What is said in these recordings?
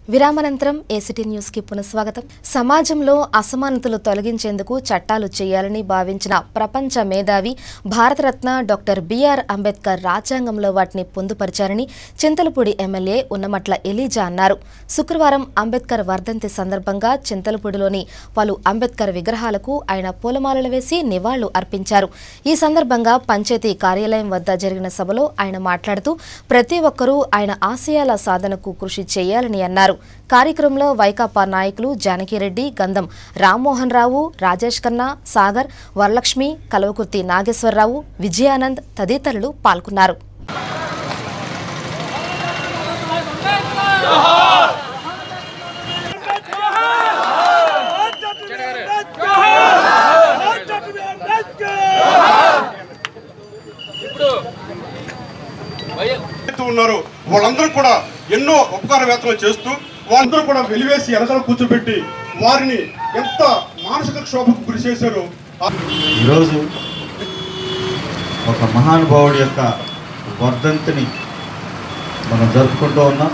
విరామనంతరం ACT news కి పునఃస్వాగతం సమాజంలో అసమానతలు తొలగించేందుకు చట్టాలు చేయాలని భావించిన ప్రపంచ మేధావి భారతరత్న డాక్టర్ బిఆర్ అంబేద్కర్ రాజ్యాంగంలో వాటిని పొందుపరిచారని చింతలపూడి ఎమ్మెల్యే ఉన్నమట్ల ఎలీజా అన్నారు శుక్రవారం అంబేద్కర్ వర్ధంతి సందర్భంగా చింతలపూడిలోని పలు అంబేద్కర్ విగ్రహాలకు ఆయన పూలమాలలు వేసి నివాళులు అర్పించారు ఈ సందర్భంగా పంచాయతీ కార్యాలయం వద్ద జరిగిన సభలో ఆయన మాట్లాడుతూ ప్రతి ఒక్కరూ ఆయన ఆశయాల సాధనకు కృషి చేయాలని అన్నారు కార్యక్రమంలో వైకాపా నాయకులు జానకిరెడ్డి గంధం రామ్మోహన్ రావు రాజేష్ ఖన్నా సాగర్ వరలక్ష్మి కల్వకుర్తి నాగేశ్వరరావు విజయానంద్ తదితరులు పాల్గొన్నారు చేస్తూ ఉన్నారు వాళ్ళందరూ కూడా ఎన్నో ఉపకార వేతనాలు చేస్తూ వాళ్ళందరూ కూడా వెలివేసి వెనకాల కూర్చోబెట్టి వారిని ఎంత మానసిక క్షోభకు గురి చేశారో ఆ- ఈరోజు ఒక మహానుభావుడి యొక్క వర్ధంతిని మనం జరుపుకుంటూ ఉన్నాం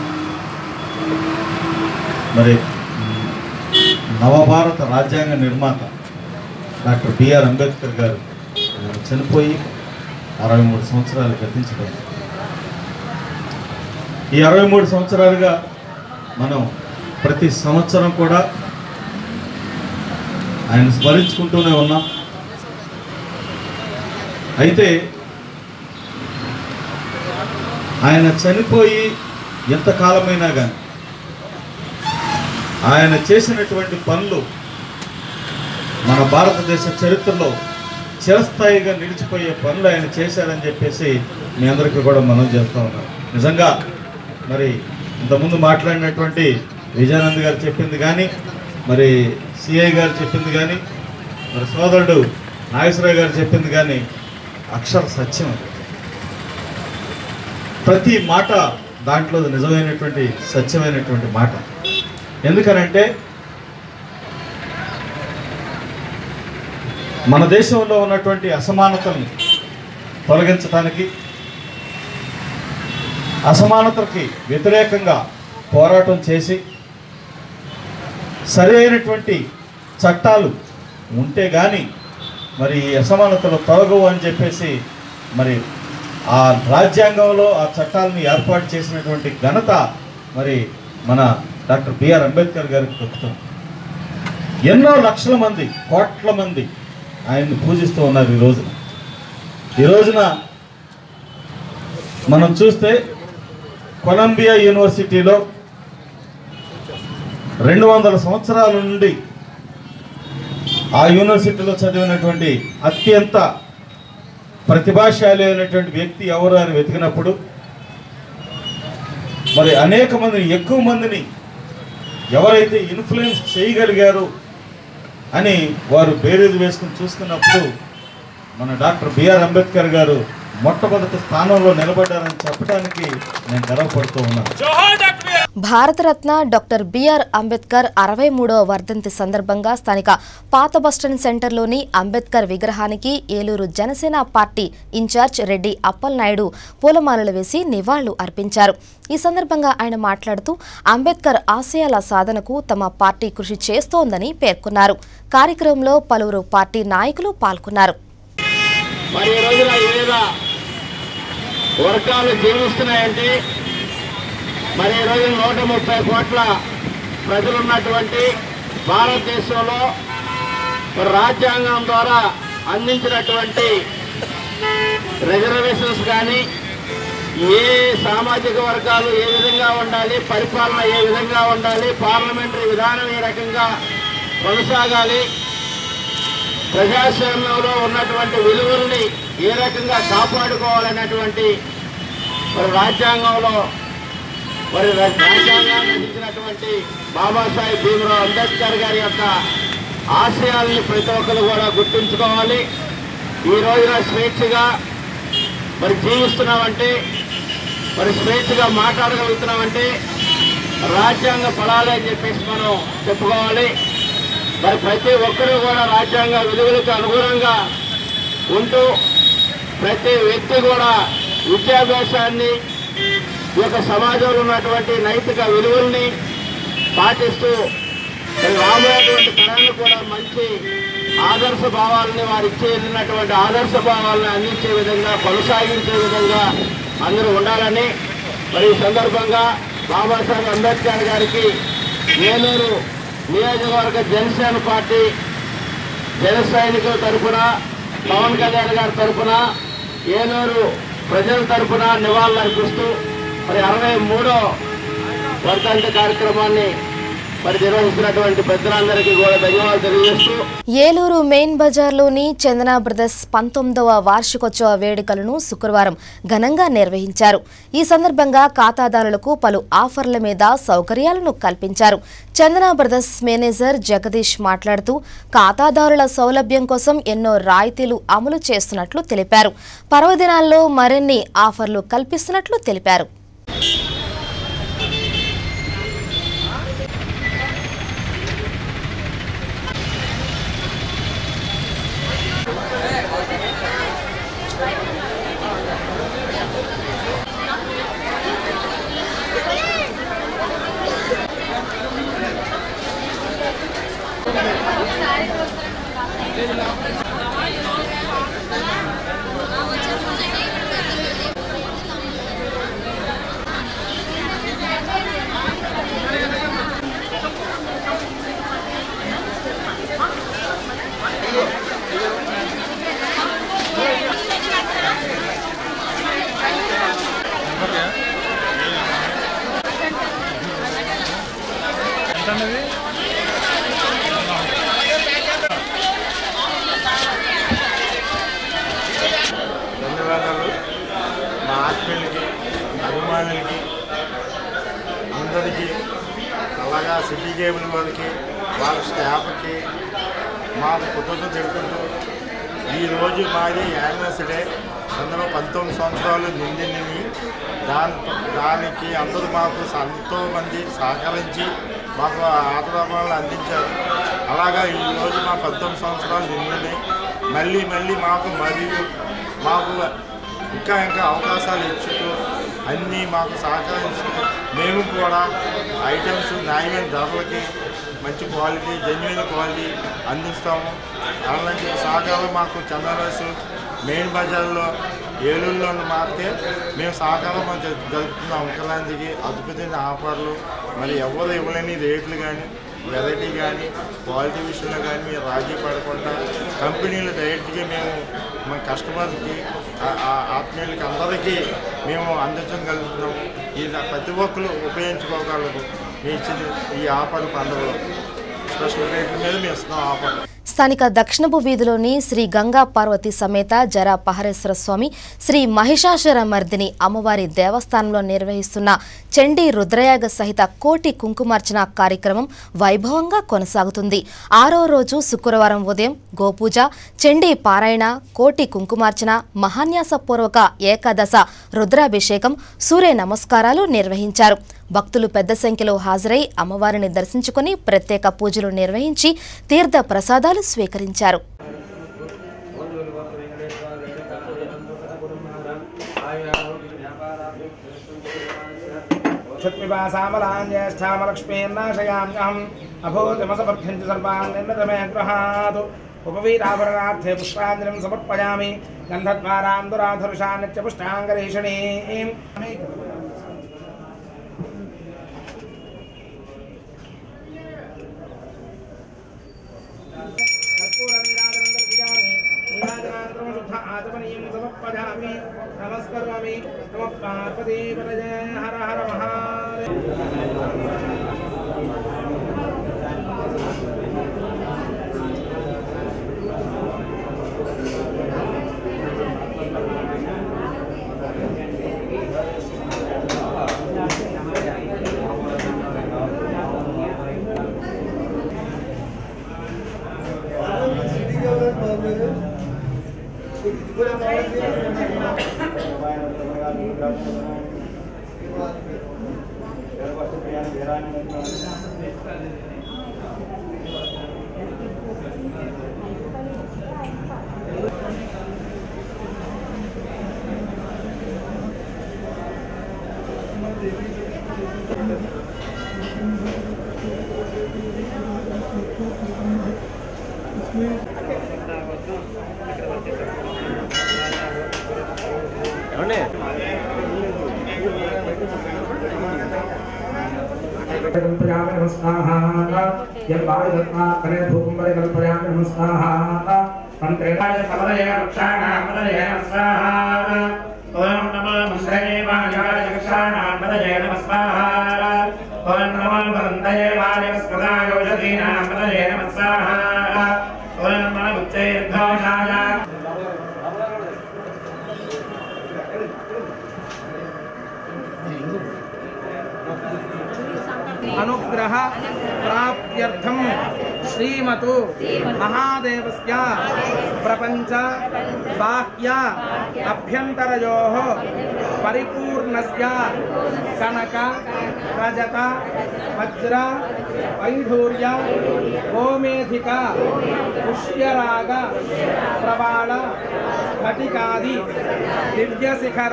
మరి మ్, నవభారత రాజ్యాంగ నిర్మాత డాక్టర్ బిఆర్ అంబేద్కర్ గారు ఆయన చనిపోయి అరవై మూడు సంవత్సరాలు గతించడం ఈ అరవై మూడు సంవత్సరాలుగా మనం ప్రతి సంవత్సరం కూడా ఆయన స్మరించుకుంటూనే ఉన్నాం అయితే ఆయన చనిపోయి ఎంతకాలమైనా కానీ ఆయన చేసినటువంటి పనులు మన భారతదేశ చరిత్రలో చిరస్థాయిగా నిలిచిపోయే పనులు ఆయన చేశారని చెప్పేసి మీ అందరికీ కూడా మనం చేస్తూ ఉన్నాం నిజంగా మరి ఇంతకుముందు మాట్లాడినటువంటి విజయానంద్ గారు చెప్పింది కానీ మరి సిఐ గారు చెప్పింది కానీ మరి సోదరుడు నాగేశ్వరరావు గారు చెప్పింది కానీ అక్షర సత్యం అది. ప్రతి మాట దాంట్లో నిజమైనటువంటి సత్యమైనటువంటి మాట ఎందుకనంటే మన దేశంలో ఉన్నటువంటి అసమానతల్ని తొలగించడానికి అసమానతలకి వ్యతిరేకంగా పోరాటం చేసి సరి అయినటువంటి చట్టాలు ఉంటే కానీ మరి ఈ అసమానతలు తొలగవు అని చెప్పేసి మరి ఆ రాజ్యాంగంలో ఆ చట్టాలను ఏర్పాటు చేసినటువంటి ఘనత మరి మన డాక్టర్ బిఆర్ అంబేద్కర్ గారికి దక్కుతుంది ఎన్నో లక్షల మంది కోట్ల మంది ఆయన్ని పూజిస్తూ ఉన్నారు ఈ రోజున ఈ రోజున మనం చూస్తే కొలంబియా యూనివర్సిటీలో రెండు వందల సంవత్సరాల నుండి ఆ యూనివర్సిటీలో చదివినటువంటి అత్యంత ప్రతిభాశాలి అయినటువంటి వ్యక్తి ఎవరు అని వెతికినప్పుడు మరి అనేక మందిని ఎక్కువ మందిని ఎవరైతే ఇన్ఫ్లుయెన్స్ చేయగలిగారు అని వారు బేరీజు వేసుకుని చూసుకున్నప్పుడు మన డాక్టర్ బిఆర్ అంబేద్కర్ గారు మొట్టమొదటి స్థానంలో నిలబడ్డారని చెప్పడానికి నేను గర్వపడుతూ ఉన్నాను భారతరత్న డాక్టర్ బిఆర్ అంబేద్కర్ అరవై మూడవ వర్ధంతి సందర్భంగా స్థానిక పాత బస్టాండ్ సెంటర్లోని అంబేద్కర్ విగ్రహానికి ఏలూరు జనసేన పార్టీ ఇన్ఛార్జ్ రెడ్డి అప్పలనాయుడు పూలమాలలు వేసి నివాళులు అర్పించారు ఈ సందర్భంగా ఆయన మాట్లాడుతూ అంబేద్కర్ ఆశయాల సాధనకు తమ పార్టీ కృషి చేస్తోందని పేర్కొన్నారు కార్యక్రమంలో పలువురు పార్టీ నాయకులు పాల్గొన్నారు మరి ఈ రోజున వివిధ వర్గాలు జీవిస్తున్నాయంటే మరి ఈ రోజు నూట ముప్పై కోట్ల ప్రజలున్నటువంటి భారతదేశంలో మరి రాజ్యాంగం ద్వారా అందించినటువంటి రిజర్వేషన్స్ కానీ ఏ సామాజిక వర్గాలు ఏ విధంగా ఉండాలి పరిపాలన ఏ విధంగా ఉండాలి పార్లమెంటరీ విధానం ఏ రకంగా కొనసాగాలి ప్రజాస్వామ్యంలో ఉన్నటువంటి విలువల్ని ఏ రకంగా కాపాడుకోవాలనేటువంటి మరి రాజ్యాంగంలో మరి రా- రాజ్యాంగాన్ని రచించినటువంటి బాబాసాహెబ్ భీమరావు అంబేద్కర్ గారి యొక్క ఆశయాల్ని ప్రతి ఒక్కరు కూడా గుర్తుంచుకోవాలి ఈ రోజున స్వేచ్ఛగా మరి జీవిస్తున్నామంటే మరి స్వేచ్ఛగా మాట్లాడగలుగుతున్నామంటే రాజ్యాంగ ఫలాలే అని చెప్పేసి మనం చెప్పుకోవాలి మరి ప్రతి ఒక్కరూ కూడా రాజ్యాంగ విలువలకు అనుగుణంగా ఉంటూ ప్రతి వ్యక్తి కూడా విద్యాభ్యాసాన్ని ఈ యొక్క సమాజంలో ఉన్నటువంటి నైతిక విలువల్ని పాటిస్తూ మరి రాబోయేటువంటి తరాన్ని కూడా మంచి ఆదర్శ భావాలని వారు ఇచ్చే వెళ్ళినటువంటి ఆదర్శ భావాలను అందించే విధంగా కొనసాగించే విధంగా అందరూ ఉండాలని మరి ఈ సందర్భంగా బాబాసాహెబ్ అంబేద్కర్ గారికి ఏలూరు నియోజకవర్గ జనసేన పార్టీ జన సైనికుల తరఫున పవన్ కళ్యాణ్ గారి తరఫున ఏలూరు ప్రజల తరఫున నివాళులు అర్పిస్తూ మరి అరవై మూడో వర్ధంతి కార్యక్రమాన్ని మరి నిర్వహిస్తున్నటువంటి పెద్దలందరికీ కూడా ధన్యవాదాలు తెలియజేస్తూ ఏలూరు మెయిన్ బజార్లోని చందన బ్రదర్స్ పంతొమ్మిదవ వార్షికోత్సవ వేడుకలను శుక్రవారం ఘనంగా నిర్వహించారు ఈ సందర్భంగా ఖాతాదారులకు పలు ఆఫర్ల మీద సౌకర్యాలను కల్పించారు చందన బ్రదర్స్ మేనేజర్ జగదీష్ మాట్లాడుతూ ఖాతాదారుల సౌలభ్యం కోసం ఎన్నో రాయితీలు అమలు చేస్తున్నట్లు తెలిపారు పర్వదినాల్లో మరిన్ని ఆఫర్లు కల్పిస్తున్నట్లు తెలిపారు ధన్యవాదాలు మా ఆత్మీయులకి అభిమానులకి అందరికీ అలాగా సిటీ కేబుల్ వారికి వాళ్ళ స్టాఫ్కి మాకు కుటుంబం తెలుపుకుంటూ ఈరోజు మాది యానివర్సరీ అందులో పంతొమ్మిది సంవత్సరాలు నిండినవి దాని దానికి అందరూ మాకు ఎంతో మంది సహకరించి మాకు ఆదరణలు అందించారు అలాగా ఈరోజు మా పంతొమ్మిది సంవత్సరాలు నిండినాయి మళ్ళీ మళ్ళీ మాకు మరియు మాకు ఇంకా ఇంకా అవకాశాలు ఇచ్చుతూ అన్నీ మాకు సహకరిస్తూ మేము కూడా ఐటమ్స్ న్యాయమైన ధరలకి మంచి క్వాలిటీ జెన్యున్ క్వాలిటీ అందిస్తాము అలాంటి సహకారం మాకు చంద్రరాజు మెయిన్ బజార్లో ఏలూరులో మారితే మేము సహకారం జ- జరుపుతున్నాం అంకలాంటికి అద్భుతమైన ఆఫర్లు మరి ఎవరు ఇవ్వలేని రేట్లు కానీ వెరైటీ కానీ క్వాలిటీ విషయంలో కానీ మీరు రాజీ పడకుండా కంపెనీలు డైరెక్ట్గా మేము మా కస్టమర్కి ఆ- ఆ ఆత్మీయులకి అందరికీ మేము అందించగలుగుతున్నాం ఇది ప్రతి ఒక్కరు ఉపయోగించుకోగలరు మీ ఇచ్చిన ఈ ఆఫర్ పండుగలో స్పెషల్ రేట్ల మీద మేము ఇస్తున్నాం ఆఫర్ స్థానిక దక్షిణపు వీధిలోని శ్రీ గంగా పార్వతి సమేత జరా పహరేశ్వర స్వామి శ్రీ మహిషాసుర మర్దిని అమ్మవారి దేవస్థానంలో నిర్వహిస్తున్న చండీ రుద్రయాగ సహిత కోటి కుంకుమార్చన కార్యక్రమం వైభవంగా కొనసాగుతుంది ఆరో రోజు శుక్రవారం ఉదయం గోపూజ చండీ పారాయణ కోటి కుంకుమార్చన మహాన్యాసపూర్వక ఏకాదశ రుద్రాభిషేకం సూర్య నమస్కారాలు నిర్వహించారు భక్తులు పెద్ద సంఖ్యలో హాజరై అమ్మవారిని దర్శించుకుని ప్రత్యేక పూజలు నిర్వహించి తీర్థ ప్రసాదాలు స్వీకరించారు క్షత్పిపాసామలాञ्ज्येष्ठामलक्ष्मीर्नाशयाम्यहम् अभूतिमसमर्थ्यञ्च सर्वान् निर्णतमे गृहात् उपवीराभरणार्थे पुष्पाञ्जलिं समर्पयामि गन्धद्वारां दुराधरुषान्नित्य पुष्टाङ्गरेषणीम् कर्पूरनीराजनं दर्शयामि नीराजनानन्तरं शुद्ध आचमनीयं समर्पयामि नमस्करोमि नमः पार्वतीपतये हर हर महादेव कल्पयामि नमः स्वाहा यद्वायुरत्नात्मने धूपं वरे कल्पयामि नमः स्वाहा मन्त्रेणाय समरय वृक्षाणां वदये नमः स्वाहा ॐ नमो मन्त्रये वायुवाय वृक्षाणां वदये नमः स्वाहा ॐ नमो वरन्दये वायुस्पदाय औषधीनां वदये नमः स्वाहा ॐ नमो उच्चैर्घोषाय అనుగ్రహ ప్రాప్త్యర్థం శ్రీమతు మహాదేవస్య ప్రపంచ బాహ్య అభ్యంతరయో పరిపూర్ణస్య కనక రజత వజ్ర వైఢూర్య గోమేధిక పుష్యరాగ ప్రవాళ స్ఫటికాది దివ్యశిఖర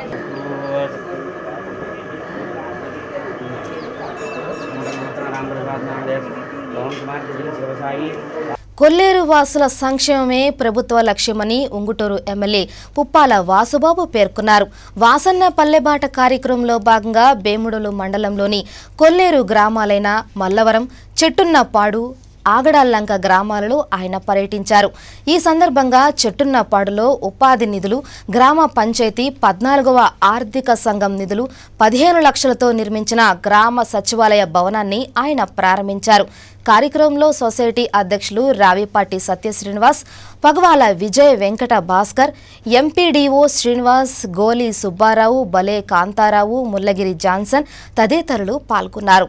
కొల్లేరు వాసుల సంక్షేమమే ప్రభుత్వ లక్ష్యమని ఉంగుటూరు ఎమ్మెల్యే పుప్పాల వాసుబాబు పేర్కొన్నారు వాసన్న పల్లెబాట కార్యక్రమంలో భాగంగా బేముడులు మండలంలోని కొల్లేరు గ్రామాలైన మల్లవరం చెట్టున్నపాడు ఆగడాల్లంక గ్రామాలలో ఆయన పర్యటించారు ఈ సందర్భంగా చెట్టున్నపాడులో ఉపాధి నిధులు గ్రామ పంచాయతీ పద్నాలుగవ ఆర్థిక సంఘం నిధులు పదిహేను లక్షలతో నిర్మించిన గ్రామ సచివాలయ భవనాన్ని ఆయన ప్రారంభించారు కార్యక్రమంలో సొసైటీ అధ్యక్షులు రావిపాటి సత్య శ్రీనివాస్ పగవాల విజయ్ వెంకట భాస్కర్ ఎంపీడీఓ శ్రీనివాస్ గోలి సుబ్బారావు బలే కాంతారావు ముల్లగిరి జాన్సన్ తదితరులు పాల్గొన్నారు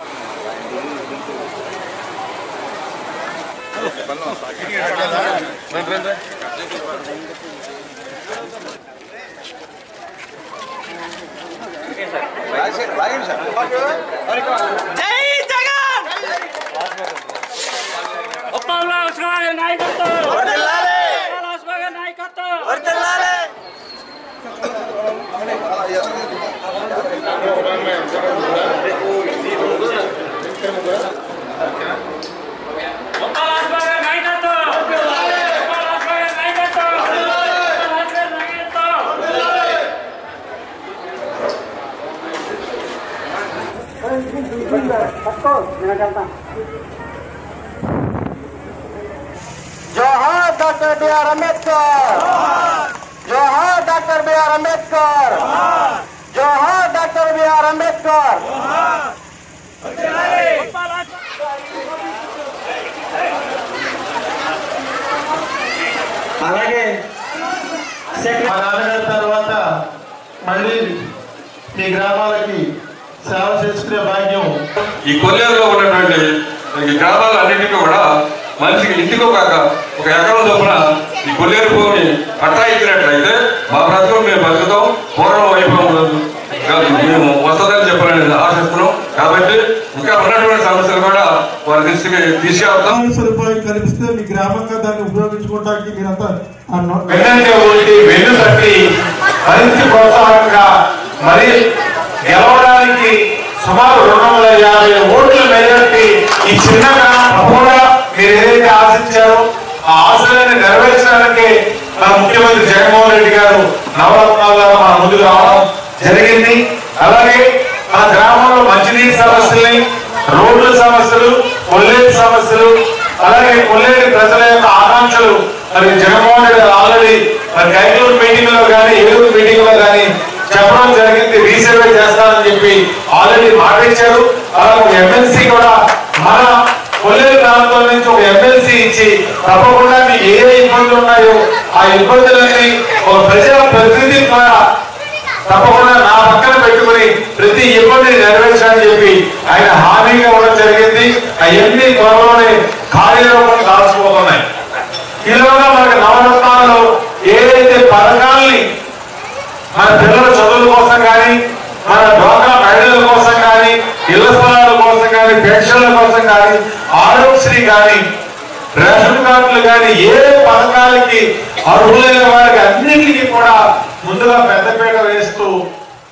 జోహార్ డాక్టర్ బిఆర్ అంబేద్కర్ జోహార్ డాక్టర్ బిఆర్ అంబేద్కర్ జోహార్ డాక్టర్ బిఆర్ అంబేద్కర్ అలాగే మా నాన్నగారి తర్వాత మళ్ళీ ఈ గ్రామాలకి సేవ చేసుకునే భాగ్యం ఈ కొల్లేరులో ఉన్నటువంటి ఈ గ్రామాలన్నింటికీ కూడా మనిషికి ఇంటికో కాక ఒక ఎకరం చొప్పున ఈ కొల్లేరు భూమిని పట్టా ఇచ్చినట్లయితే మా బ్రతుకు మేము బతుకుతాం పూర్వం వైభవం కాదు మేము వస్తుందని చెప్పాలని ఆశిస్తున్నాం కాబట్టి ఇంకా ఉన్నటువంటి సమస్యలు కూడా వారి దృష్టికి తీసుకెళ్తాం ఆహార సదుపాయం కల్పిస్తే మీ గ్రామంగా దాన్ని ఉపయోగించుకోవడానికి మీరంతా ఆ నో- వెన్నంటే ఉండి వెన్ను తట్టి మరింత ప్రోత్సాహంగా మరి గెలవడానికి సుమారు రెండు వందల యాభై ఓట్ల మెజార్టీ ఈ చిన్న గ్రామం కూడా మీరు ఏదైతే ఆశించారో ఆ ఆశలను నెరవేర్చడానికి మన ముఖ్యమంత్రి జగన్మోహన్ రెడ్డి గారు నవరత్నాలుగా మన ముందుకు రావడం జరిగింది అలాగే మన గ్రామంలో మంచినీటి సమస్యల్ని రోడ్ల సమస్యలు కొల్లేరు సమస్యలు అలాగే కొల్లేరు ప్రజల యొక్క ఆకాంక్షలు మరి జగన్మోహన్ రెడ్డి గారు ఆల్రెడీ మరి కైకలూరు మీటింగ్ లో కానీ ఏలూరు మీటింగ్ లో కానీ చెప్పడం జరిగింది రీసర్వే చేస్తానని చెప్పి ఆల్రెడీ మాట ఇచ్చారు అలాగే ఎమ్మెల్సీ కూడా మన కొల్లేరు ప్రాంతం నుంచి ఒక ఎమ్మెల్సీ ఇచ్చి తప్పకుండా మీకు ఏ ఏ ఇబ్బందులు ఉన్నాయో ఆ ఇబ్బందులన్నీ ఒక ప్రజల ప్రతినిధి ద్వారా తప్పకుండా నా పక్కన పెట్టుకుని ప్రతి ఇబ్బందిని నెరవేర్చాలని చెప్పి ఆయన హామీగా ఇవ్వడం జరిగింది అవన్నీ త్వరలోనే కార్యరూపం దాచుకోతున్నాయి ఈలోగా మనకి నవరత్నాలలో ఏదైతే పథకాల్ని మన పిల్లల చదువుల కోసం కానీ మన డ్వాక్రా మహిళల కోసం కానీ ఇళ్ల స్థలాల కోసం కానీ పెన్షన్ల కోసం కానీ ఆరోగ్యశ్రీ కానీ రేషన్ కార్డులు కానీ ఏ పథకాలకి అర్హులైన వారికి అన్నింటికి కూడా ముందుగా పెద్దపీట వేస్తూ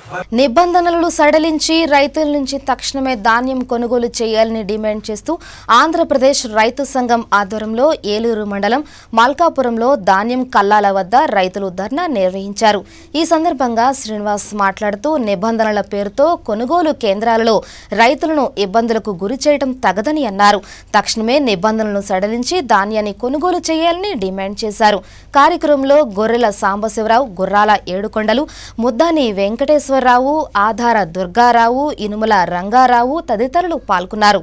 నిబంధనలు సడలించి రైతుల నుంచి తక్షణమే ధాన్యం కొనుగోలు చేయాలని డిమాండ్ చేస్తూ ఆంధ్రప్రదేశ్ రైతు సంఘం ఆధ్వర్యంలో ఏలూరు మండలం మల్కాపురంలో ధాన్యం కల్లాల వద్ద రైతులు ధర్నా నిర్వహించారు ఈ సందర్భంగా శ్రీనివాస్ మాట్లాడుతూ నిబంధనల పేరుతో కొనుగోలు కేంద్రాలలో రైతులను ఇబ్బందులకు గురి చేయడం తగదని అన్నారు తక్షణమే నిబంధనలను సడలించి ధాన్యాన్ని కొనుగోలు చేయాలని డిమాండ్ చేశారు కార్యక్రమంలో గొర్రెల సాంబశివరావు గుర్రాల ఏడుకొండలు ముద్దాని వెంకటేశ్వరరావు ఆధార దుర్గారావు ఇనుముల రంగారావు తదితరులు పాల్గొన్నారు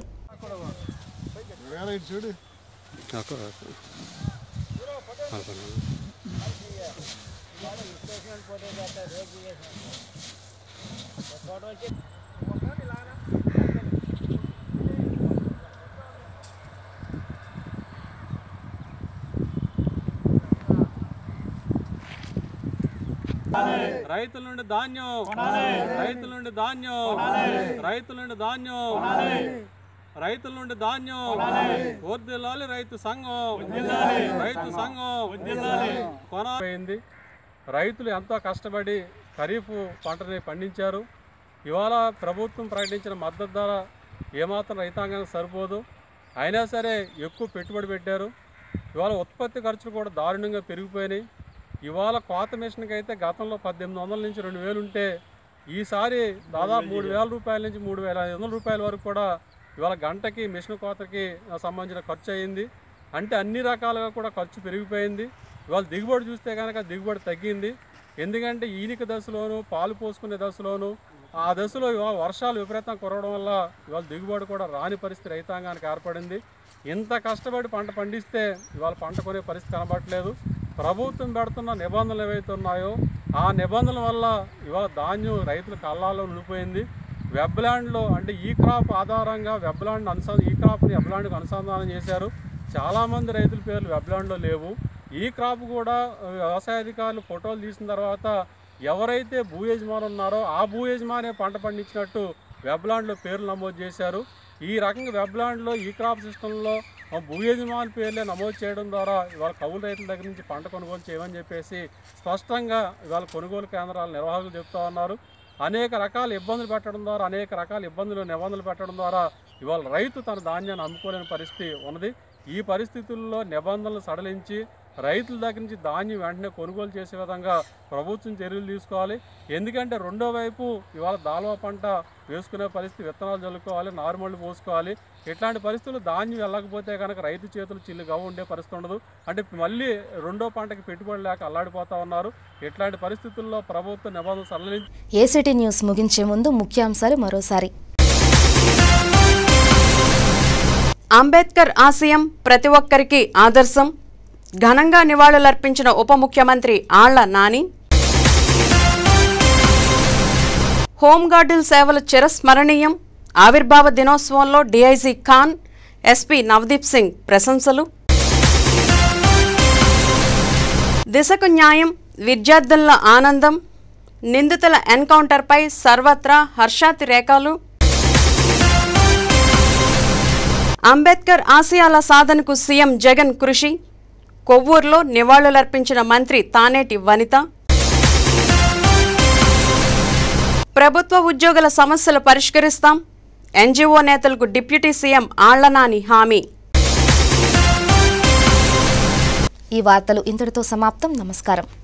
రైతుల నుండి ధాన్యం రైతుల నుండి ధాన్యం రైతుల నుండి ధాన్యం రైతుల నుండి ధాన్యం వర్దిల్లాలి రైతు సంఘం రైతు సంఘం కొనపోయింది రైతులు ఎంతో కష్టపడి ఖరీఫ్ పంటని పండించారు ఇవాళ ప్రభుత్వం ప్రకటించిన మద్దతు ధర ఏమాత్రం రైతాంగానికి సరిపోదు అయినా సరే ఎక్కువ పెట్టుబడి పెట్టారు ఇవాళ ఉత్పత్తి ఖర్చులు కూడా దారుణంగా పెరిగిపోయినాయి ఇవాళ కోత మిషన్కి అయితే గతంలో పద్దెనిమిది వందల నుంచి రెండు వేలు ఉంటే ఈసారి దాదాపు మూడు వేల రూపాయల నుంచి మూడు వేల ఐదు వందల రూపాయల వరకు కూడా ఇవాళ గంటకి మిషన్ కోతకి సంబంధించిన ఖర్చు అయింది అంటే అన్ని రకాలుగా కూడా ఖర్చు పెరిగిపోయింది ఇవాళ దిగుబడి చూస్తే కనుక దిగుబడి తగ్గింది ఎందుకంటే ఈనిక దశలోను పాలు పోసుకునే దశలోను ఆ దశలో ఇవాళ వర్షాలు విపరీతం కురవడం వల్ల ఇవాళ దిగుబడి కూడా రాని పరిస్థితి రైతాంగానికి ఏర్పడింది ఇంత కష్టపడి పంట పండిస్తే ఇవాళ పంట కొనే పరిస్థితి కనబడట్లేదు ప్రభుత్వం పెడుతున్న నిబంధనలు ఏవైతే ఉన్నాయో ఆ నిబంధనల వల్ల ఇవాళ ధాన్యం రైతుల కళ్ళాల్లో నిలిపోయింది వెబ్లాండ్లో అంటే ఈ క్రాప్ ఆధారంగా వెబ్లాండ్ అనుసా ఈ క్రాప్ని వెబ్లాండ్కి అనుసంధానం చేశారు చాలామంది రైతుల పేర్లు వెబ్లాండ్లో లేవు ఈ క్రాప్ కూడా ఆ, వ్యవసాయ అధికారులు ఫోటోలు తీసిన తర్వాత ఎవరైతే భూ యజమాని ఉన్నారో ఆ భూ యజమానే పంట పండించినట్టు వెబ్లాండ్లో పేర్లు నమోదు చేశారు ఈ రకంగా వెబ్లాండ్లో ఈ క్రాప్ సిస్టంలో ఆ భూ యజమాని పేర్లే నమోదు చేయడం ద్వారా ఇవాళ కౌలు రైతుల దగ్గర నుంచి పంట కొనుగోలు చేయమని చెప్పేసి స్పష్టంగా ఇవాళ కొనుగోలు కేంద్రాల నిర్వాహకులు చెప్తా ఉన్నారు అనేక రకాల ఇబ్బందులు పెట్టడం ద్వారా అనేక రకాల ఇబ్బందులు నిబంధనలు పెట్టడం ద్వారా ఇవాళ రైతు తన ధాన్యాన్ని అమ్ముకోలేని పరిస్థితి ఉన్నది ఈ పరిస్థితుల్లో నిబంధనలు సడలించి రైతుల దగ్గర నుంచి ధాన్యం వెంటనే కొనుగోలు చేసే విధంగా ప్రభుత్వం చర్యలు తీసుకోవాలి ఎందుకంటే రెండో వైపు ఇవాళ దాల్వా పంట వేసుకునే పరిస్థితి విత్తనాలు చల్లుకోవాలి నారుమళ్ళు పోసుకోవాలి ఇట్లాంటి పరిస్థితులు ధాన్యం వెళ్ళకపోతే కనుక రైతు చేతులు చిల్లుగా ఉండే పరిస్థితి ఉండదు అంటే మళ్ళీ రెండో పంటకి పెట్టుబడి లేక అల్లాడిపోతా ఉన్నారు ఇట్లాంటి పరిస్థితుల్లో ప్రభుత్వం నిబంధనలు సడలించి ఏసీటీ న్యూస్ ముగించే ముందు ముఖ్యాంశాలు మరోసారి అంబేద్కర్ ఆశయం ప్రతి ఒక్కరికి ఆదర్శం ఘనంగా నివాళులర్పించిన ఉప ముఖ్యమంత్రి ఆళ్ల నాని హోంగార్డుల సేవలు చిరస్మరణీయం ఆవిర్భావ దినోత్సవంలో డీఐజీ ఖాన్ ఎస్పీ నవదీప్ సింగ్ ప్రశంసలు దిశకు న్యాయం విద్యార్థుల ఆనందం నిందితుల ఎన్కౌంటర్పై సర్వత్రా హర్షాతిరేకాలు అంబేద్కర్ ఆశయాల సాధనకు సీఎం జగన్ కృషి కొవ్వూరులో నివాళులర్పించిన మంత్రి తానేటి వనిత ప్రభుత్వ ఉద్యోగుల సమస్యలు పరిష్కరిస్తాం ఎన్జీఓ నేతలకు డిప్యూటీ సీఎం ఆళ్లనాని హామీ ఈ వార్తలు ఇంతటితో సమాప్తం నమస్కారం